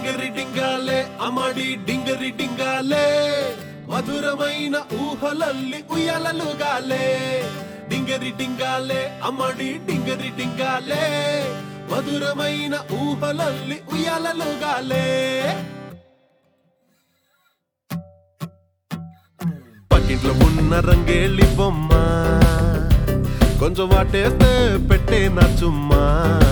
డింగరి డింగాలే అమ్మడి డింగరి డింగాలే మధురమైన ఊహలల్లి ఉయ్యాలలుగాలే డింగరి డింగాలే అమ్మడి డింగరి డింగాలే మధురమైన ఊహలల్లి ఉయ్యాలలుగాలే పక్కింట్లో ఉన్న రంగేళ్ళి బొమ్మ కొంచెం వాటేస్తే పెట్టే నా చుమ్మా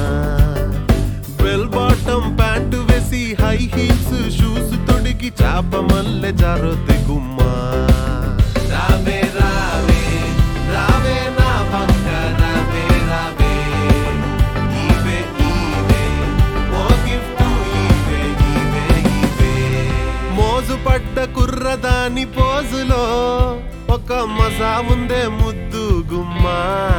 బెల్ బాటం ప్యాంటు వేసి హై హీల్స్ షూస్ తొడిగి చాప మల్లె జారొద్ది గుమ్మా రావే రావే రావే నా పక్క రావే రావే ఈవే ఈవే ఓ గిఫ్ట్ ఈవే ఈవే ఈవే మోజు పడ్డ కుర్రదాని పోజులో ఒక మజా ఉందే ముద్దు గుమ్మా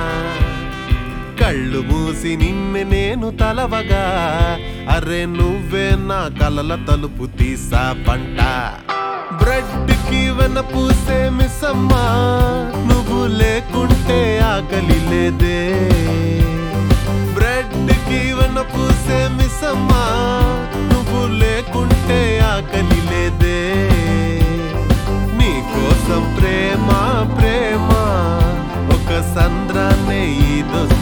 కళ్ళు మూసి నిన్నే నేను తలవగా అరే నువ్వే నా కలల తలుపు తీసా పంట బ్రెడ్ కి వెన పూసే మిస్సమ్మా నువ్వు లేకుంటే ఆకలి లేదే బ్రెడ్ కి వెన పూసే మిస్సమ్మా నువ్వు లేకుంటే ఆకలి లేదే నీ కోసం ప్రేమ ప్రేమ ఒక సంద్రాన్నే ఈదొస్తుంది